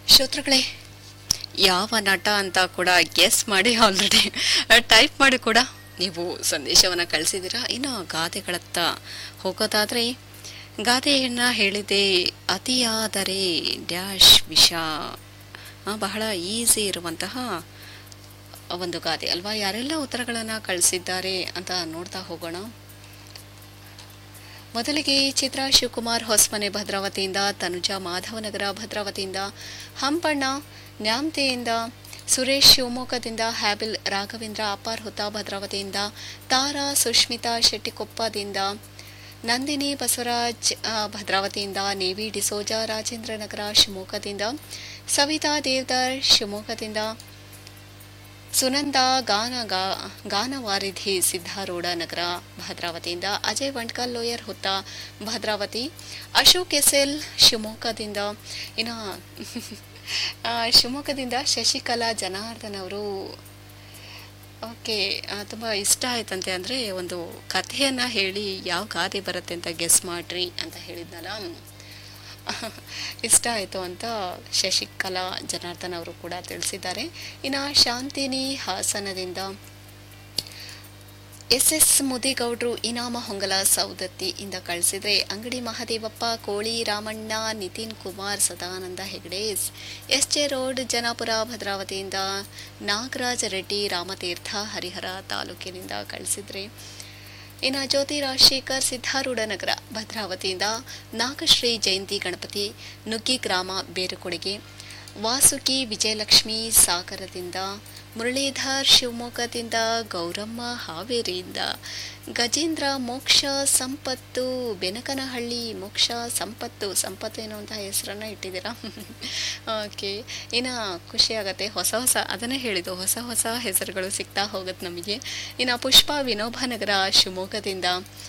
ಶ್ರೋತೃಗಳೇ ಯಾವ ನಟ ಅಂತ ಕೂಡ ಗೆಸ್ ಮಾಡಿ ಆಲ್ರೆಡಿ ಟೈಪ್ ಮಾಡಿ ಕೂಡ ನೀವು ಸಂದೇಶವನ್ನು ಕಳಿಸಿದ್ದೀರಾ ಇನ್ನು ಗಾದೆಗಳತ್ತ ಹೋಗೋದಾದರೆ ಗಾದೆಯನ್ನು ಹೇಳಿದೆ ಅತಿಯಾದರೆ ಡ್ಯಾಶ್ ವಿಷ ಆ, ಬಹಳ ಈಸಿ ಇರುವಂತಹ ಒಂದು ಗಾದೆ ಅಲ್ವಾ ಯಾರೆಲ್ಲ ಉತ್ತರಗಳನ್ನು ಕಳಿಸಿದ್ದಾರೆ ಅಂತ ನೋಡ್ತಾ ಹೋಗೋಣ ಮೊದಲಿಗೆ ಚಿತ್ರಾ ಶಿವಕುಮಾರ್ ಹೊಸಮನೆ ಭದ್ರಾವತಿಯಿಂದ ತನುಜಾ ಮಾಧವನಗರ ಭದ್ರಾವತಿಯಿಂದ ಹಂಪಣ್ಣ ನ್ಯಾಮತೆಯಿಂದ ಸುರೇಶ್ ಶಿವಮೊಗ್ಗದಿಂದ ಹ್ಯಾಬಿಲ್ ರಾಘವೇಂದ್ರ ಅಪಾರ್ ಹುತಾ ಭದ್ರಾವತಿಯಿಂದ ತಾರಾ ಸುಷ್ಮಿತಾ ಶೆಟ್ಟಿಕೊಪ್ಪದಿಂದ ನಂದಿನಿ ಬಸವರಾಜ್ ಆ, ಭದ್ರಾವತಿಯಿಂದ ನೇವಿ ಡಿಸೋಜಾ ರಾಜೇಂದ್ರನಗರ ಶಿವಮೊಗ್ಗದಿಂದ ಸವಿತಾ ದೇವದಾರ್ ಶಿವಮೊಗ್ಗದಿಂದ ಸುನಂದ ಗಾನ ಗಾ- ಗಾನವಾರಿಧಿ ಸಿದ್ಧಾರೂಢ ನಗರ ಭದ್ರಾವತಿಯಿಂದ ಅಜಯ್ ವಂಟ್ಕಲ್ ಲೋಯರ್ ಹುತ್ತ ಭದ್ರಾವತಿ ಅಶೋಕ್ ಎಸ್ ಎಲ್ ಶಿವಮೊಗ್ಗದಿಂದ ಇನ್ನು ಆ, ಶಿವಮೊಗ್ಗದಿಂದ ಶಶಿಕಲಾ ಜನಾರ್ದನ್ ಅವರು ಓಕೆ ತುಂಬ ಇಷ್ಟ ಆಯ್ತಂತೆ ಅಂದರೆ ಒಂದು ಕಥೆಯನ್ನು ಹೇಳಿ ಯಾವ ಗಾದೆ ಬರುತ್ತೆ ಅಂತ ಗೆಸ್ ಮಾಡ್ರಿ ಅಂತ ಹೇಳಿದ್ನಲ್ಲ ಇಷ್ಟ ಆಯಿತು ಅಂತ ಶಶಿಕಲಾ ಜನಾರ್ದನ್ ಅವರು ಕೂಡ ತಿಳಿಸಿದ್ದಾರೆ ಇನ್ನು ಶಾಂತಿನಿ ಹಾಸನದಿಂದ ಎಸ್ ಎಸ್ ಮುದಿಗೌಡ್ರು ಇನಾಮ ಹೊಂಗಲ ಸೌದತ್ತಿ ಇಂದ ಕಳಿಸಿದ್ರೆ ಅಂಗಡಿ ಮಹದೇವಪ್ಪ ಕೋಳಿ ರಾಮಣ್ಣ ನಿತಿನ್ ಕುಮಾರ್ ಸದಾನಂದ ಹೆಗ್ಡೇಸ್ ಎಸ್ ಜೆ ರೋಡ್ ಜನಾಪುರ ಭದ್ರಾವತಿಯಿಂದ ನಾಗರಾಜ ರೆಡ್ಡಿ ರಾಮತೀರ್ಥ ಹರಿಹರ ತಾಲೂಕಿನಿಂದ ಕಳಿಸಿದ್ರೆ ಇನ್ನು ಜ್ಯೋತಿ ರಾಜಶೇಖರ್ ಸಿದ್ಧಾರೂಢ ನಗರ ಭದ್ರಾವತಿಯಿಂದ ನಾಗಶ್ರೀ ಜಯಂತಿ ಗಣಪತಿ ನುಗ್ಗಿ ಗ್ರಾಮ ಬೇರುಕೊಡುಗೆ ವಾಸುಕಿ ವಿಜಯಲಕ್ಷ್ಮಿ ಸಾಗರದಿಂದ ಮುರಳೀಧರ್ ಶಿವಮೊಗ್ಗದಿಂದ ಗೌರಮ್ಮ ಹಾವೇರಿಯಿಂದ ಗಜೇಂದ್ರ ಮೋಕ್ಷ ಸಂಪತ್ತು ಬೆನಕನಹಳ್ಳಿ ಮೋಕ್ಷ ಸಂಪತ್ತು ಸಂಪತ್ತು ಎನ್ನುವಂಥ ಹೆಸರನ್ನು ಇಟ್ಟಿದ್ದೀರಾ ಓಕೆ ಇನ್ನು ಖುಷಿ ಆಗತ್ತೆ ಹೊಸ ಹೊಸ ಅದನ್ನೇ ಹೇಳಿದ್ದು ಹೊಸ ಹೊಸ ಹೆಸರುಗಳು ಸಿಗ್ತಾ ಹೋಗುತ್ತೆ ನಮಗೆ ಇನ್ನು ಪುಷ್ಪ ವಿನೋಬನಗರ ಶಿವಮೊಗ್ಗದಿಂದ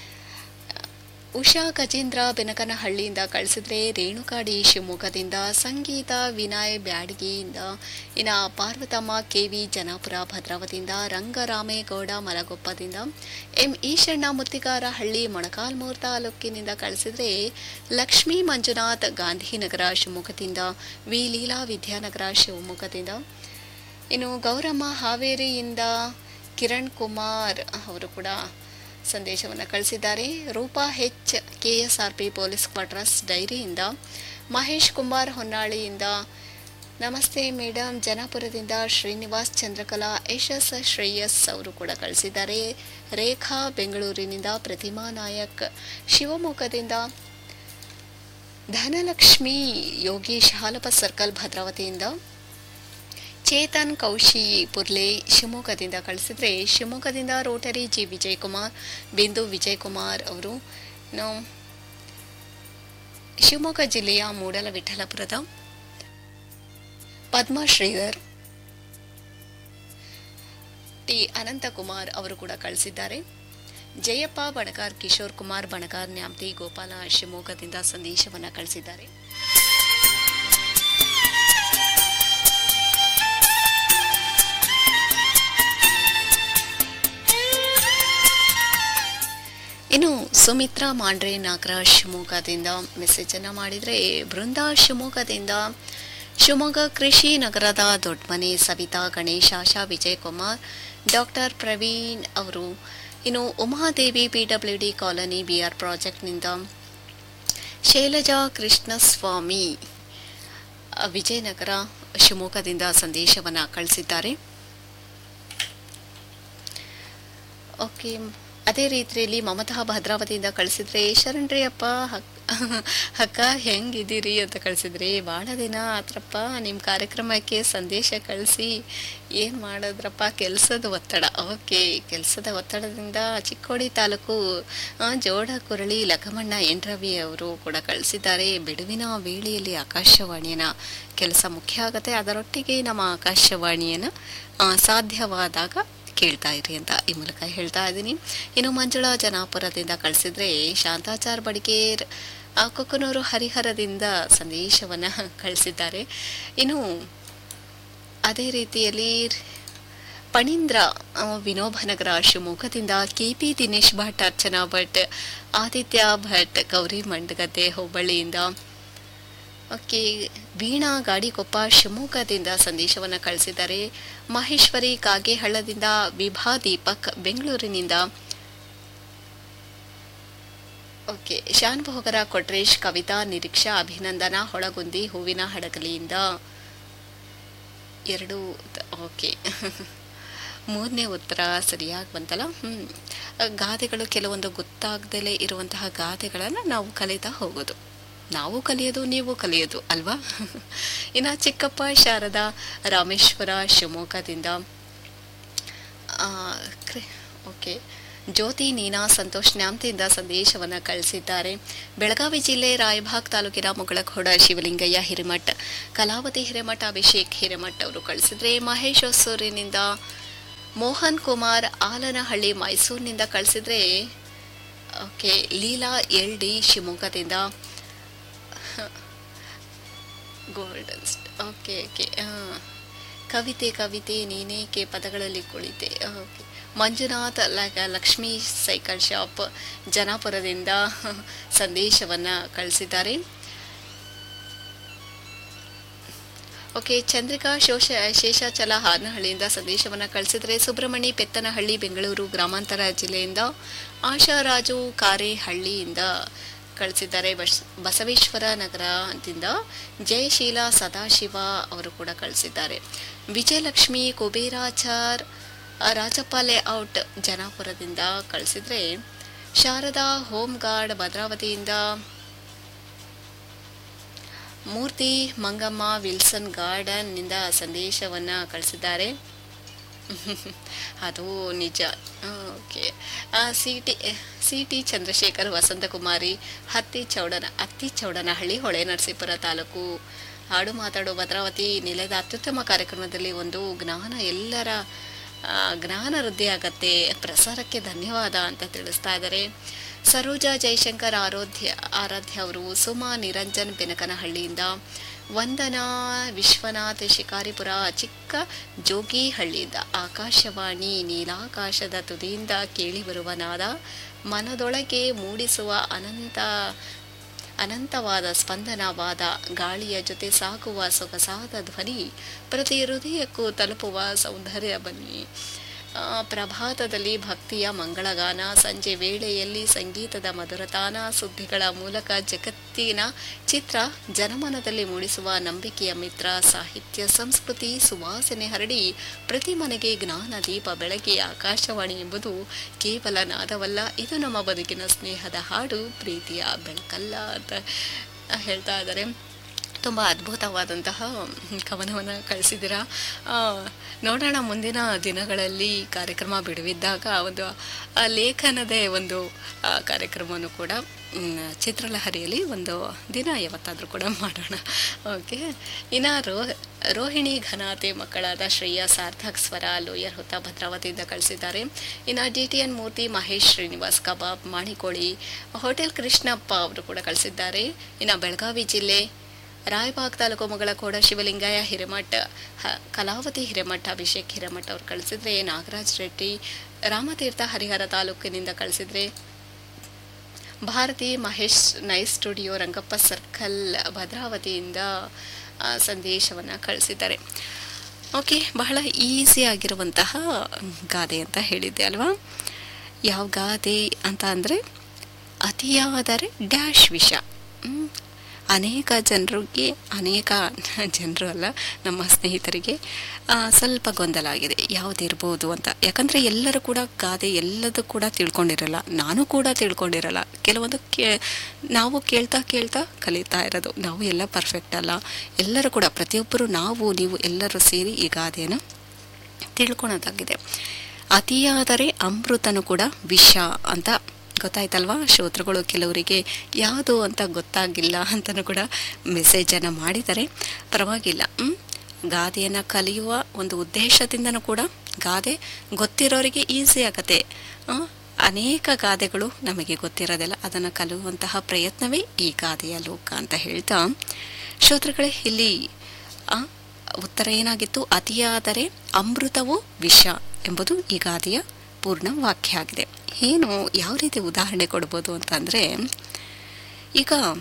ಉಷಾ ಗಜೇಂದ್ರ ಬೆನಕನಹಳ್ಳಿಯಿಂದ ಕಳಿಸಿದ್ರೆ ರೇಣುಕಾಡಿ ಶಿವಮೊಗ್ಗದಿಂದ ಸಂಗೀತ ವಿನಯ್ ಬ್ಯಾಡಗಿಯಿಂದ ಇನ್ನು ಪಾರ್ವತಮ್ಮ ಕೆ ವಿ ಜನಾಪುರ ಭದ್ರಾವತಿಯಿಂದ ರಂಗರಾಮೇಗೌಡ ಮಲಗೊಪ್ಪದಿಂದ ಎಂ ಈಶಣ್ಣ ಮುತ್ತಿಗಾರ ಹಳ್ಳಿ ಮೊಣಕಾಲ್ಮೂರು ತಾಲೂಕಿನಿಂದ ಕಳಿಸಿದ್ರೆ ಲಕ್ಷ್ಮೀ ಮಂಜುನಾಥ್ ಗಾಂಧಿನಗರ ಶಿವಮೊಗ್ಗದಿಂದ ವಿ ಲೀಲಾ ವಿದ್ಯಾನಗರ ಶಿವಮೊಗ್ಗದಿಂದ ಇನ್ನು ಗೌರಮ್ಮ ಹಾವೇರಿಯಿಂದ ಕಿರಣ್ ಕುಮಾರ್ ಅವರು ಕೂಡ ಸಂದೇಶವನ್ನು ಕಳಿಸಿದ್ದಾರೆ Roopa H K S R P police quarters ಡೈರಿಯಿಂದ ಮಹೇಶ್ ಕುಮಾರ್ ಹೊನ್ನಾಳಿಯಿಂದ ನಮಸ್ತೆ ಮೇಡಮ್ ಜನಾಪುರದಿಂದ ಶ್ರೀನಿವಾಸ್ ಚಂದ್ರಕಲಾ ಯಶಸ್ ಶ್ರೇಯಸ್ ಅವರು ಕೂಡ ಕಳಿಸಿದ್ದಾರೆ ರೇಖಾ ಬೆಂಗಳೂರಿನಿಂದ ಪ್ರತಿಮಾ ನಾಯಕ್ ಶಿವಮೊಗ್ಗದಿಂದ ಧನಲಕ್ಷ್ಮಿ ಯೋಗೀಶ್ ಹಾಲಪ ಸರ್ಕಲ್ ಭದ್ರಾವತಿಯಿಂದ ಚೇತನ್ ಕೌಶಿ ಪುರ್ಲೆ ಶಿವಮೊಗ್ಗದಿಂದ ಕಳಿಸಿದ್ರೆ ಶಿವಮೊಗ್ಗದಿಂದ ರೋಟರಿ ಜಿ ವಿಜಯಕುಮಾರ್ ಬಿಂದು ವಿಜಯಕುಮಾರ್ ಅವರು ಇನ್ನು ಶಿವಮೊಗ್ಗ ಜಿಲ್ಲೆಯ ಮೂಡಲ ವಿಠಲಪುರದ ಪದ್ಮ ಶ್ರೀಧರ್ ಟಿ ಅನಂತಕುಮಾರ್ ಅವರು ಕೂಡ ಕಳಿಸಿದ್ದಾರೆ ಜಯಪ್ಪ ಬಣಕಾರ್ ಕಿಶೋರ್ ಕುಮಾರ್ ಬಣಕಾರ್ ನ್ಯಾಮತಿ ಗೋಪಾಲ ಶಿವಮೊಗ್ಗದಿಂದ ಸಂದೇಶವನ್ನು ಕಳಿಸಿದ್ದಾರೆ ಇನ್ನು ಸುಮಿತ್ರಾ ಮಾಂಡ್ರೆ ನಾಗರಾಜ್ ಶಿವಮೊಗ್ಗದಿಂದ ಮೆಸೇಜ್ ಅನ್ನ ಮಾಡಿದ್ರೆ ಬೃಂದಾ ಶಿವಮೊಗ್ಗದಿಂದ ಶಿವಮೊಗ್ಗ ಕೃಷಿ ನಗರದ ದೊಡ್ಡಮನೆ ಸವಿತಾ ಗಣೇಶ್ ಆಶಾ ವಿಜಯಕುಮಾರ್ ಡಾಕ್ಟರ್ ಪ್ರವೀಣ್ ಅವರು ಇನ್ನು Umadevi P W D colony B R ಪ್ರಾಜೆಕ್ಟ್ನಿಂದ ಶೈಲಜಾ ಕೃಷ್ಣಸ್ವಾಮಿ ಅ, ವಿಜಯನಗರ ಶಿವಮೊಗ್ಗದಿಂದ ಸಂದೇಶವನ್ನು ಕಳಿಸಿದ್ದಾರೆ ಓಕೆ ಅದೇ ರೀತಿಯಲ್ಲಿ ಮಮತಾ ಭದ್ರಾವತಿಯಿಂದ ಕಳಿಸಿದ್ರೆ ಶರಣ್ರಿ ಅಪ್ಪ ಹಕ್- ಅಕ್ಕ ಹೆಂಗಿದ್ದೀರಿ ಅಂತ ಕಳಿಸಿದ್ರಿ ಭಾಳ ದಿನ ಆತ್ರಪ್ಪ ನಿಮ್ಮ ಕಾರ್ಯಕ್ರಮಕ್ಕೆ ಸಂದೇಶ ಕಳಿಸಿ ಏನು ಮಾಡಿದ್ರಪ್ಪ ಕೆಲಸದ ಒತ್ತಡ ಓಕೆ ಕೆಲಸದ ಒತ್ತಡದಿಂದ ಚಿಕ್ಕೋಡಿ ತಾಲೂಕು ಆ, ಜೋಡ ಕುರಳಿ ಲಖಮಣ್ಣ ಎನ್ ರವಿ ಅವರು ಕೂಡ ಕಳಿಸಿದ್ದಾರೆ ಬಿಡುವಿನ ವೇಳೆಯಲ್ಲಿ ಆಕಾಶವಾಣಿಯನ್ನ ಕೆಲಸ ಮುಖ್ಯ ಆಗುತ್ತೆ ಅದರೊಟ್ಟಿಗೆ ನಮ್ಮ ಆಕಾಶವಾಣಿಯನ್ನು ಆ, ಸಾಧ್ಯವಾದಾಗ ಕೇಳ್ತಾ ಇರಿ ಅಂತ ಈ ಮೂಲಕ ಹೇಳ್ತಾ ಇದ್ದೀನಿ ಇನ್ನು ಮಂಜುಳಾ ಜನಾಪುರದಿಂದ ಕಳಿಸಿದ್ರೆ ಶಾಂತಾಚಾರ್ ಬಡಿಗೇರ್ ಆ, ಕೊಕ್ಕನೂರು ಹರಿಹರದಿಂದ ಸಂದೇಶವನ್ನು ಕಳಿಸಿದ್ದಾರೆ ಇನ್ನು ಅದೇ ರೀತಿಯಲ್ಲಿ ಪಣೀಂದ್ರ ಆ, ವಿನೋಬನಗರ ಶಿವಮೊಗ್ಗದಿಂದ ಕೆ ಪಿ ದಿನೇಶ್ ಭಟ್ ಅರ್ಚನಾ ಭಟ್ ಆದಿತ್ಯ ಭಟ್ ಗೌರಿ ಮಂಡಗದ್ದೆ ಹುಬ್ಬಳ್ಳಿಯಿಂದ ಓಕೆ ವೀಣಾ ಗಾಡಿಕೊಪ್ಪ ಶಿವಮೊಗ್ಗದಿಂದ ಸಂದೇಶವನ್ನು ಕಳಿಸಿದ್ದಾರೆ ಮಹೇಶ್ವರಿ ಕಾಗೇಹಳ್ಳದಿಂದ ವಿಭಾ ದೀಪಕ್ ಬೆಂಗಳೂರಿನಿಂದ ಓಕೆ ಶಾನ್ ಭೋಗರ ಕೊಟ್ರೇಶ್ ಕವಿತಾ ನಿರೀಕ್ಷಾ ಅಭಿನಂದನಾ ಹೊಳಗುಂದಿ ಹೂವಿನ ಹಡಗಲಿಯಿಂದ ಎರಡು ತ- ಓಕೆ ಮೂರನೇ ಉತ್ತರ ಸರಿಯಾಗಿ ಬಂತಲ್ಲ ಹ್ಮ್ ಗಾದೆಗಳು ಕೆಲವೊಂದು ಗೊತ್ತಾಗ್ದಲೇ ಇರುವಂತಹ ಗಾದೆಗಳನ್ನು ನಾವು ಕಲಿತಾ ಹೋಗೋದು ನಾವು ಕಲಿಯೋದು ನೀವು ಕಲಿಯೋದು ಅಲ್ವಾ ಇನ್ನು ಚಿಕ್ಕಪ್ಪ ಶಾರದಾ ರಾಮೇಶ್ವರ ಶಿವಮೊಗ್ಗದಿಂದ ಆ, ಕ್ರಿ- ಓಕೆ ಜ್ಯೋತಿ ನೀನಾ ಸಂತೋಷ್ ನ್ಯಾಮ್ತಿಯಿಂದ ಸಂದೇಶವನ್ನು ಕಳಿಸಿದ್ದಾರೆ ಬೆಳಗಾವಿ ಜಿಲ್ಲೆ ರಾಯಭಾಗ್ ತಾಲೂಕಿನ ಮುಗಳಖೋಡ ಶಿವಲಿಂಗಯ್ಯ ಹಿರೇಮಠ್ ಕಲಾವತಿ ಹಿರೇಮಠ ಅಭಿಷೇಕ್ ಹಿರೇಮಠ್ ಅವರು ಕಳಿಸಿದ್ರೆ ಮಹೇಶ್ ಹೊಸೂರಿನಿಂದ ಮೋಹನ್ ಕುಮಾರ್ ಆಲನಹಳ್ಳಿ ಮೈಸೂರಿನಿಂದ ಕಳಿಸಿದ್ರೆ ಓಕೆ ಲೀಲಾ ಎಲ್ ಡಿ ಶಿವಮೊಗ್ಗದಿಂದ ಗೋಲ್ಡನ್ ಓಕೆ ಓಕೆ ಕವಿತೆ ಕವಿತೆ ನೀನೇಕೆ ಪದಗಳಲ್ಲಿ ಕುಳಿತೆ ಓಕೆ ಮಂಜುನಾಥ್ ಲ- ಲಕ್ಷ್ಮೀ ಸೈಕಲ್ ಶಾಪ್ ಜನಾಪುರದಿಂದ ಸಂದೇಶವನ್ನು ಕಳಿಸಿದ್ದಾರೆ ಓಕೆ ಚಂದ್ರಿಕಾ ಶೋಷ ಶೇಷಾಚಲ ಹಾರನಹಳ್ಳಿಯಿಂದ ಸಂದೇಶವನ್ನು ಕಳಿಸಿದರೆ ಸುಬ್ರಹ್ಮಣಿ ಪೆತ್ತನಹಳ್ಳಿ ಬೆಂಗಳೂರು ಗ್ರಾಮಾಂತರ ಜಿಲ್ಲೆಯಿಂದ ಆಶಾರಾಜು ಕಾರೇಹಳ್ಳಿಯಿಂದ ಕಳಿಸಿದ್ದಾರೆ ಬಸ್ ಬಸವೇಶ್ವರ ನಗರದಿಂದ ಜಯಶೀಲ ಸದಾಶಿವ ಅವರು ಕೂಡ ಕಳಿಸಿದ್ದಾರೆ ವಿಜಯಲಕ್ಷ್ಮಿ ಕುಬೇರಾಚಾರ್ ಆ, ರಾಜಪ್ಪ ಲೇಔಟ್ ಜನಾಪುರದಿಂದ ಕಳಿಸಿದ್ರೆ ಶಾರದಾ ಹೋಮ್ ಗಾರ್ಡ್ ಭದ್ರಾವತಿಯಿಂದ ಮೂರ್ತಿ ಮಂಗಮ್ಮ ವಿಲ್ಸನ್ ಗಾರ್ಡನ್ನಿಂದ ಸಂದೇಶವನ್ನು ಕಳಿಸಿದ್ದಾರೆ ಅದು ನಿಜ okay C T C T Chandrashekar Vasanthakumari ಹತ್ತಿ ಚೌಡನ ಹತ್ತಿ ಚೌಡನಹಳ್ಳಿ ಹೊಳೆ ನರಸೀಪುರ ತಾಲೂಕು ಹಾಡು ಮಾತಾಡೋ ಭದ್ರಾವತಿ ನಿಲಯದ ಅತ್ಯುತ್ತಮ ಕಾರ್ಯಕ್ರಮದಲ್ಲಿ ಒಂದು ಜ್ಞಾನ ಎಲ್ಲರ ಆ, ಜ್ಞಾನ ವೃದ್ಧಿ ಆಗತ್ತೆ ಪ್ರಸಾರಕ್ಕೆ ಧನ್ಯವಾದ ಅಂತ ತಿಳಿಸ್ತಾ ಇದ್ದಾರೆ ಸರೋಜಾ ಜಯಶಂಕರ್ ಆರೋಧ್ಯ ಆರಾಧ್ಯ ಅವರು ಸುಮಾ ನಿರಂಜನ್ ಬೆನಕನಹಳ್ಳಿಯಿಂದ ವಂದನಾ ವಿಶ್ವನಾಥ್ ಶಿಕಾರಿಪುರ ಚಿಕ್ಕ ಜೋಗಿಹಳ್ಳಿಯಿಂದ ಆಕಾಶವಾಣಿ ನೀಲಾಕಾಶದ ತುದಿಯಿಂದ ಕೇಳಿಬರುವ ನಾದ ಮನದೊಳಗೆ ಮೂಡಿಸುವ ಅನಂತ ಅನಂತವಾದ ಸ್ಪಂದನವಾದ ಗಾಳಿಯ ಜೊತೆ ಸಾಗುವ ಸೊಗಸಾದ ಧ್ವನಿ ಪ್ರತಿ ಹೃದಯಕ್ಕೂ ತಲುಪುವ ಸೌಂದರ್ಯ ಬನ್ನಿ ಆ, ಪ್ರಭಾತದಲ್ಲಿ ಭಕ್ತಿಯ ಮಂಗಳಗಾನ ಸಂಜೆ ವೇಳೆಯಲ್ಲಿ ಸಂಗೀತದ ಮಧುರತಾನ ಸುದ್ದಿಗಳ ಮೂಲಕ ಜಗತ್ತಿನ ಚಿತ್ರ ಜನಮನದಲ್ಲಿ ಮೂಡಿಸುವ ನಂಬಿಕೆಯ ಮಿತ್ರ ಸಾಹಿತ್ಯ ಸಂಸ್ಕೃತಿ ಸುವಾಸನೆ ಹರಡಿ ಪ್ರತಿ ಮನೆಗೆ ಜ್ಞಾನ ದೀಪ ಬೆಳಗ್ಗೆ ಆಕಾಶವಾಣಿ ಎಂಬುದು ಕೇವಲ ನಾದವಲ್ಲ ಇದು ನಮ್ಮ ಬದುಕಿನ ಸ್ನೇಹದ ಹಾಡು ಪ್ರೀತಿಯ ಬೆಳಕಲ್ಲ ಅಂತ ಹೇಳ್ತಾ ಇದ್ದಾರೆ ತುಂಬ ಅದ್ಭುತವಾದಂತಹ ಕವನವನ್ನು ಕಳಿಸಿದ್ದೀರಾ ಆ, ನೋಡೋಣ ಮುಂದಿನ ದಿನಗಳಲ್ಲಿ ಕಾರ್ಯಕ್ರಮ ಬಿಡುವಿದ್ದಾಗ ಒಂದು ಆ ಲೇಖನದೇ ಒಂದು ಆ, ಕಾರ್ಯಕ್ರಮವನ್ನು ಕೂಡ ಮ್, ಚಿತ್ರಲಹರಿಯಲ್ಲಿ ಒಂದು ದಿನ ಯಾವತ್ತಾದರೂ ಕೂಡ ಮಾಡೋಣ ಓಕೆ ಇನ್ನು ರೋ ರೋಹಿಣಿ ಘನಾತೆ ಮಕ್ಕಳಾದ ಶ್ರೇಯ ಸಾರ್ಥಕ್ ಸ್ವರ ಲೋಯರ್ ಹೊತ್ತ ಭದ್ರಾವತಿಯಿಂದ ಕಳಿಸಿದ್ದಾರೆ ಇನ್ನು D T N Murthy Mahesh Srinivas kebab ಮಾಣಿಕೋಳಿ ಹೋಟೆಲ್ ಕೃಷ್ಣಪ್ಪ ಅವರು ಕೂಡ ಕಳಿಸಿದ್ದಾರೆ ಇನ್ನು ಬೆಳಗಾವಿ ಜಿಲ್ಲೆ ರಾಯಬಾಗ್ ತಾಲೂಕು ಮುಗಳಕೋಡ ಶಿವಲಿಂಗಯ್ಯ ಹಿರೇಮಠ್ ಹ- ಕಲಾವತಿ ಹಿರೇಮಠ್ ಅಭಿಷೇಕ್ ಹಿರೇಮಠ್ ಅವ್ರು ಕಳಿಸಿದ್ರೆ ನಾಗರಾಜ್ ರೆಡ್ಡಿ ರಾಮತೀರ್ಥ ಹರಿಹರ ತಾಲೂಕಿನಿಂದ ಕಳಿಸಿದ್ರೆ Bharathi Mahesh nice studio Rangappa circle ಭದ್ರಾವತಿಯಿಂದ ಆ, ಸಂದೇಶವನ್ನು ಕಳಿಸಿದ್ದಾರೆ ಓಕೆ ಬಹಳ ಈಸಿ ಆಗಿರುವಂತಹ ಗಾದೆ ಅಂತ ಹೇಳಿದ್ದೆ ಅಲ್ವಾ ಯಾವ ಗಾದೆ ಅಂತ ಅಂದರೆ ಅತಿಯಾದರೆ ಡ್ಯಾಶ್ ವಿಷ ಹ್ಮ್. ಅನೇಕ ಜನರಿಗೆ ಅನೇಕ ಜನರು ಅಲ್ಲ ನಮ್ಮ ಸ್ನೇಹಿತರಿಗೆ ಆ, ಸ್ವಲ್ಪ ಗೊಂದಲ ಆಗಿದೆ ಯಾವುದಿರ್ಬೋದು ಅಂತ ಯಾಕಂದರೆ ಎಲ್ಲರೂ ಕೂಡ ಗಾದೆ ಎಲ್ಲದೂ ಕೂಡ ತಿಳ್ಕೊಂಡಿರಲ್ಲ ನಾನು ಕೂಡ ತಿಳ್ಕೊಂಡಿರಲ್ಲ ಕೆಲವೊಂದು ಕೇ ನಾವು ಕೇಳ್ತಾ ಕೇಳ್ತಾ ಕಲಿತಾ ಇರೋದು ನಾವು ಎಲ್ಲ ಪರ್ಫೆಕ್ಟ್ ಅಲ್ಲ ಎಲ್ಲರೂ ಕೂಡ ಪ್ರತಿಯೊಬ್ಬರು ನಾವು ನೀವು ಎಲ್ಲರೂ ಸೇರಿ ಈ ಗಾದೆಯನ್ನು ತಿಳ್ಕೊಳೋದಾಗಿದೆ ಅತಿಯಾದರೆ ಅಮೃತನು ಕೂಡ ವಿಷ ಅಂತ ಗೊತ್ತಾಯ್ತಲ್ವಾ ಶ್ರೋತೃಗಳು ಕೆಲವರಿಗೆ ಯಾವುದು ಅಂತ ಗೊತ್ತಾಗಿಲ್ಲ ಅಂತಲೂ ಕೂಡ ಮೆಸೇಜನ್ನು ಮಾಡಿದ್ದಾರೆ ಪರವಾಗಿಲ್ಲ ಹ್ಮ್? ಗಾದೆಯನ್ನು ಕಲಿಯುವ ಒಂದು ಉದ್ದೇಶದಿಂದನೂ ಕೂಡ ಗಾದೆ ಗೊತ್ತಿರೋರಿಗೆ ಈಸಿ ಆಗತ್ತೆ ಆ, ಅನೇಕ ಗಾದೆಗಳು ನಮಗೆ ಗೊತ್ತಿರೋದಿಲ್ಲ ಅದನ್ನು ಕಲಿಯುವಂತಹ ಪ್ರಯತ್ನವೇ ಈ ಗಾದೆಯ ಲೋಕ ಅಂತ ಹೇಳ್ತಾ ಶ್ರೋತೃಗಳೇ ಇಲ್ಲಿ ಆ, ಉತ್ತರ ಏನಾಗಿತ್ತು ಅತಿಯಾದರೆ ಅಮೃತವು ವಿಷ ಎಂಬುದು ಈ ಗಾದೆಯ ಪೂರ್ಣ ವಾಕ್ಯ ಆಗಿದೆ ಏನು ಯಾವ ರೀತಿ ಉದಾಹರಣೆ ಕೊಡ್ಬೋದು ಅಂತಂದರೆ ಈಗ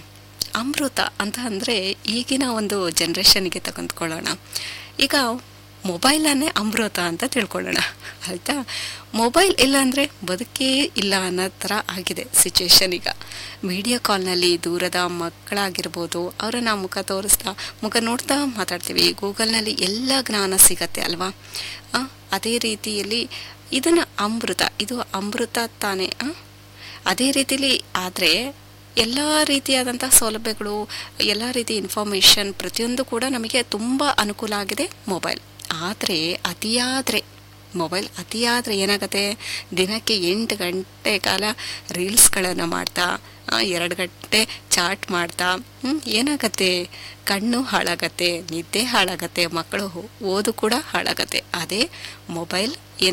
ಅಮೃತ ಅಂತ ಅಂದರೆ ಈಗಿನ ಒಂದು ಜನ್ರೇಷನ್ಗೆ ತೆಗೆದುಕೊಳ್ಳೋಣ ಈಗ ಮೊಬೈಲನ್ನೇ ಅಮೃತ ಅಂತ ತಿಳ್ಕೊಳ್ಳೋಣ ಆಯಿತಾ ಮೊಬೈಲ್ ಇಲ್ಲ ಅಂದರೆ ಬದುಕೇ ಇಲ್ಲ ಅನ್ನೋ ಥರ ಆಗಿದೆ ಸಿಚುವೇಶನ್ ಈಗ ವಿಡಿಯೋ ಕಾಲ್ನಲ್ಲಿ ದೂರದ ಮಕ್ಕಳಾಗಿರ್ಬೋದು ಅವರನ್ನ ಮುಖ ತೋರಿಸ್ತಾ ಮುಖ ನೋಡ್ತಾ ಮಾತಾಡ್ತೀವಿ ಗೂಗಲ್ನಲ್ಲಿ ಎಲ್ಲ ಜ್ಞಾನ ಸಿಗತ್ತೆ ಅಲ್ವಾ ಆ, ಅದೇ ರೀತಿಯಲ್ಲಿ ಇದನ್ನು ಅಮೃತ ಇದು ಅಮೃತ ತಾನೇ ಆ? ಅದೇ ರೀತಿಲಿ ಆದರೆ ಎಲ್ಲ ರೀತಿಯಾದಂಥ ಸೌಲಭ್ಯಗಳು ಎಲ್ಲ ರೀತಿ ಇನ್ಫಾರ್ಮೇಷನ್ ಪ್ರತಿಯೊಂದು ಕೂಡ ನಮಗೆ ತುಂಬ ಅನುಕೂಲ ಆಗಿದೆ ಮೊಬೈಲ್ ಆದರೆ ಅತಿಯಾದರೆ ಮೊಬೈಲ್ ಅತಿಯಾದರೆ ಏನಾಗುತ್ತೆ ದಿನಕ್ಕೆ ಎಂಟು ಗಂಟೆ ಕಾಲ ರೀಲ್ಸ್ಗಳನ್ನು ಮಾಡ್ತಾ ಆ, ಎರಡು ಗಂಟೆ ಚಾಟ್ ಮಾಡ್ತಾ ಹ್ಮ್, ಏನಾಗತ್ತೆ ಕಣ್ಣು ಹಾಳಾಗತ್ತೆ ನಿದ್ದೆ ಹಾಳಾಗತ್ತೆ ಮಕ್ಕಳು ಓದು ಕೂಡ ಹಾಳಾಗತ್ತೆ ಅದೇ ಮೊಬೈಲ್